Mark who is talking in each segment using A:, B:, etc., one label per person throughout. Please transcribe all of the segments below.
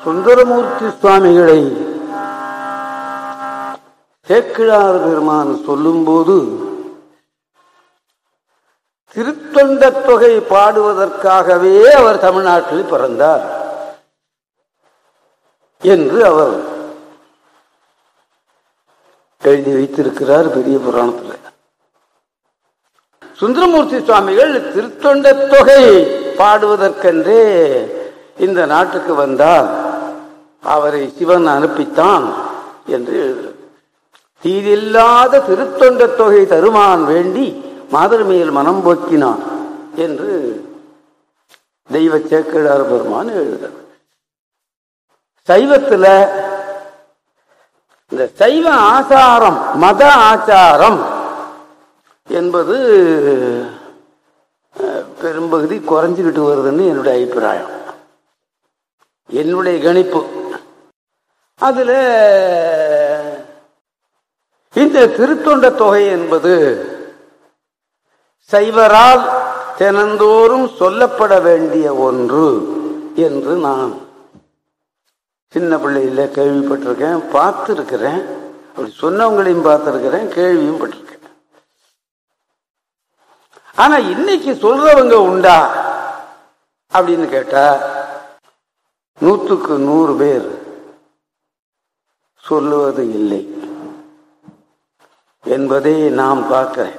A: சுந்தரமூர்த்தி சுவாமிகளை சேக்கிழார் பெருமான் சொல்லும்போது திருத்தொண்ட தொகை பாடுவதற்காகவே அவர் தமிழ்நாட்டில் பிறந்தார் என்று அவர் எழுதி வைத்திருக்கிறார் பெரிய புராணத்தில் சுந்தரமூர்த்தி சுவாமிகள் திருத்தொண்ட தொகை பாடுவதற்கென்றே இந்த நாட்டுக்கு வந்தார் அவரை சிவன் அனுப்பித்தான் என்று எழுதுகிறது தீதில்லாத திருத்தொண்ட தொகை தருமான் வேண்டி மாதர் மேல் மனம் போக்கினான் என்று தெய்வ சேக்கிழார் பெருமான் எழுதுகிறார் சைவத்துல இந்த சைவ ஆச்சாரம் மத ஆச்சாரம் என்பது அஹ், பெரும்பகுதி குறைஞ்சுக்கிட்டு வருதுன்னு என்னுடைய அபிப்பிராயம் என்னுடைய கணிப்பு அதுல இந்த திருத்தொண்ட தொகை என்பது சைவரால் தினந்தோறும் சொல்லப்பட வேண்டிய ஒன்று என்று நான் சின்ன பிள்ளையில கேள்விப்பட்டிருக்கேன் பார்த்துருக்கிறேன் அப்படி சொன்னவங்களையும் பார்த்துருக்கிறேன் கேள்வியும் பட்டிருக்கேன் ஆனா இன்னைக்கு சொல்றவங்க உண்டா அப்படின்னு கேட்டா நூற்றுக்கு நூறு பேர் சொல்லுவது இல்லை என்பதை நாம் பார்க்கிறேன்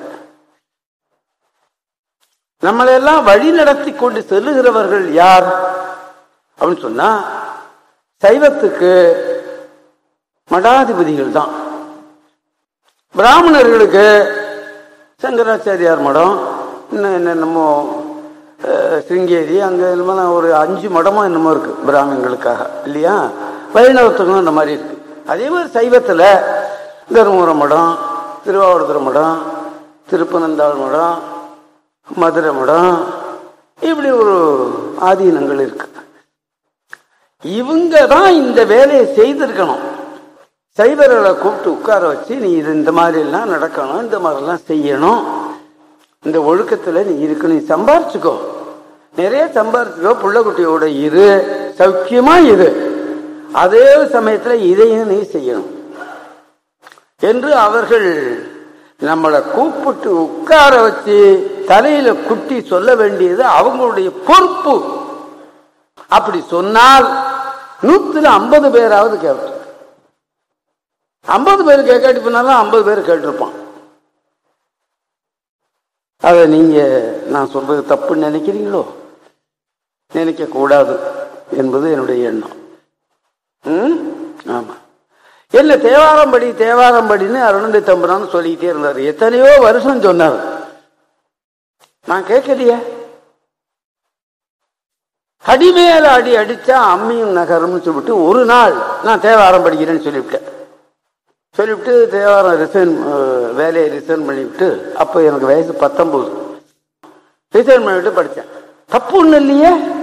A: நம்மளெல்லாம் வழி நடத்தி கொண்டு செல்லுகிறவர்கள் யார் அப்படின்னு சொன்னா சைவத்துக்கு மடாதிபதிகள் தான் பிராமணர்களுக்கு சங்கராச்சாரியார் மடம் இன்னும் என்னென்னமோ அஹ், சிருங்கேரி அங்க என்னமோ ஒரு அஞ்சு மடமோ என்னமோ இருக்கு பிராமணர்களுக்காக இல்லையா வைணவத்துக்கும் அந்த மாதிரி இருக்கு அதே மாதிரி சைவத்துல தருமபுர மடம் திருவாவூர்துறை மடம் திருப்பனந்தாள் மடம் மதுரை மடம் இப்படி ஒரு ஆதீனங்கள் இருக்கு இவங்க தான் இந்த வேலையை செய்திருக்கணும் சைவர்களை கூப்பிட்டு உட்கார வச்சு நீ இது இந்த மாதிரி எல்லாம் நடக்கணும் இந்த மாதிரிலாம் செய்யணும் இந்த ஒழுக்கத்துல நீ இருக்கு நீ சம்பாரிச்சுக்கோ நிறைய சம்பாரிச்சுக்கோ புள்ளக்குட்டியோட இரு சௌக்கியமா இரு அதே சமயத்துல இதையும் நீ செய்யணும் என்று அவர்கள் நம்மளை கூப்பிட்டு உட்கார வச்சு தலையில குட்டி சொல்ல வேண்டியது அவங்களுடைய பொறுப்பு அப்படி சொன்னால் நூத்துல ஐம்பது பேராவது கேட்டு ஐம்பது பேர் கேட்காட்டி போனாலும் ஐம்பது பேர் கேட்டிருப்பான் அதை நீங்க நான் சொல்றது தப்புன்னு நினைக்கிறீங்களோ நினைக்க கூடாது என்பது என்னுடைய எண்ணம் ம்? ஆமா என்ன தேவாரம்படி தேவாரம்படின்னு அருணந்தி தம்புரான்னு சொல்லிக்கிட்டே இருந்தார் எத்தனையோ வருஷம் சொன்னார் நான் கேட்கலையே அடிமேல அடி அடிச்சா அம்மியும் நகரும்னு சொல்லிட்டு ஒரு நாள் நான் தேவாரம் படிக்கிறேன்னு சொல்லிவிட்டேன் சொல்லிவிட்டு தேவாரம் ரிசைன் வேலையை ரிசைன் பண்ணிவிட்டு அப்போ எனக்கு வயசு பத்தொன்பது ரிசைன் பண்ணிவிட்டு படித்தேன் தப்பு ஒன்றும் இல்லையே